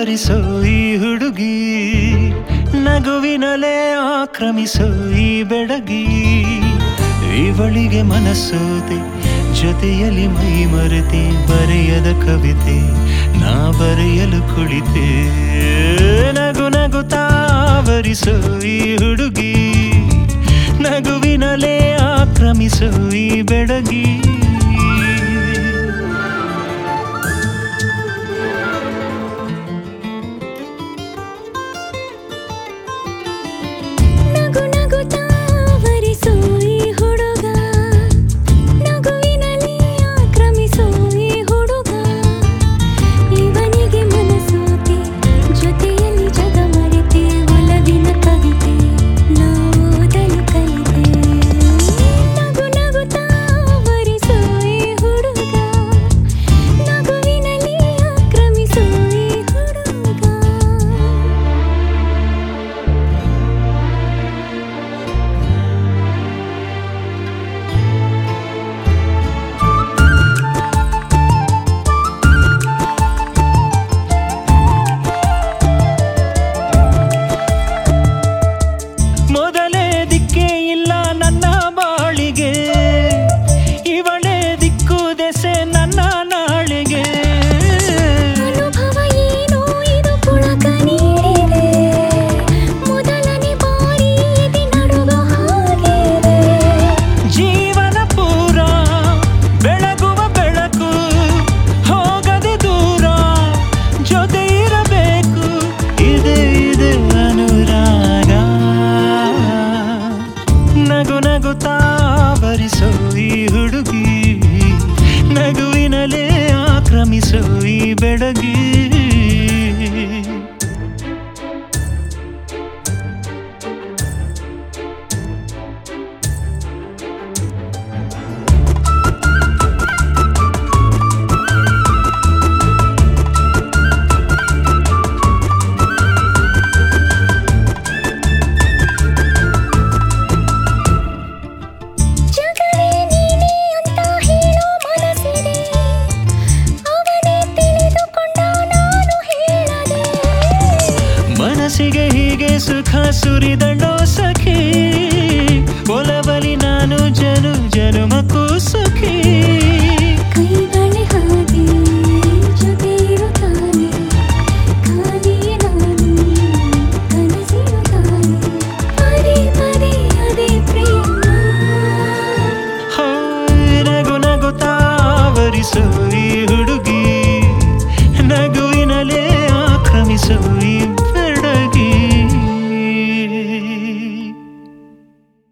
ಆವರಿಸೋ ಈ ಹುಡುಗಿ ನಗುವಿನಲೇ ಆಕ್ರಮಿಸೋ ಈ ಬೆಡಗಿ ಇವಳಿಗೆ ಮನಸ್ಸೋದೆ ಜೊತೆಯಲ್ಲಿ ಮೈ ಮರೆತೆ ಬರೆಯದ ಕವಿತೆ ನಾ ಬರೆಯಲು ಕುಳಿತೆ ನಗು ನಗುತ್ತಾವರಿಸೋ ಈ ಹುಡುಗಿ ನಗುವಿನಲೇ ಆಕ್ರಮಿಸೋ ಈ ಬೆಡಗಿ ನಗು ನಗುತ್ತಾ ಆವರಿಸೋ ಈ ಹುಡುಗ ನಗುವಿನಲ್ಲಿ ಆಕ್ರಮಿಸೋ ಈ ಹುಡುಗ ಇವನಿಗೆ ಮನಸೋತೆ ಜೊತೆಯಲ್ಲಿ ಜಗ ಮರೆತೆ ಒಲವಿನ ಕವಿತೆ ನಾವು ಓದಲು ಕಲಿತೆ ನಗು ನಗುತ್ತಾ ಆವರಿಸೋ ಈ ಹುಡುಗ ನಗುವಿನಲ್ಲಿ ಆಕ್ರಮಿಸೋ ಈ ಹುಡುಗ ಮೊದಲೇ ದಿಕ್ಕೇ ಇಲ್ಲ ನನ್ನ ಬಾಳಿಗೆ ಇವಳೇ ದಿಕ್ಕು ದೆಸೆ ನನ್ನ ನಾಳಿಗೆ ಅನುಭವ ಏನೋ ಇದು ಪುಳಕ ನೀಡಿದೆ ಮೊದಲನೇ ಬಾರಿ ಎದೆ ನಡುವ ಹಾಗಿದೆ ಜೀವನ ಪೂರ ಬೆಳಗುವ ಬೆಳಕು ಹೋಗದೆ ದೂರ ಜೊತೆ ಇರಬೇಕು ಇದೆ ಇದೆ ಅನುರಾಗ ನಗು ನಗುತ್ತಾವರಿಸೋ ಈ ಹುಡುಗಿ ನಗುವಿನಲೇ ಆಕ್ರಮಿಸೋ ಈ ಬೆಡಗಿ ಜಗವೇ ನೀನೇ ಅಂತ ಹೇಳೋ ಮನಸ್ಸಿದೆ ಅವನೇ ತಿಳಿದುಕೊಂಡ ನಾನು ಹೇಳದೆ ಮನಸ್ಸಿಗೆ ಹೀಗೆ ಸುಖ ಸುರಿದಳೋ ಸಖಿ ಒಲವಲಿ ನಾನು ಜನು ಜನುಮಕ್ಕೂ ಸುಖಿ ಕೈಗಳೇ ಹಾಗೆ ಜೊತೆ ಇರುತ್ತಾನೆ ಖಾಲಿಯೇ ನಾನು ಕನಸಿರುತ್ತಾನೆ ಪದೇ ಪದೇ ಅದೇ ಪ್ರೇಮ ಹಾಯ್ ನಗು ನಗುತ್ತಾವರಿಸೋ ಈ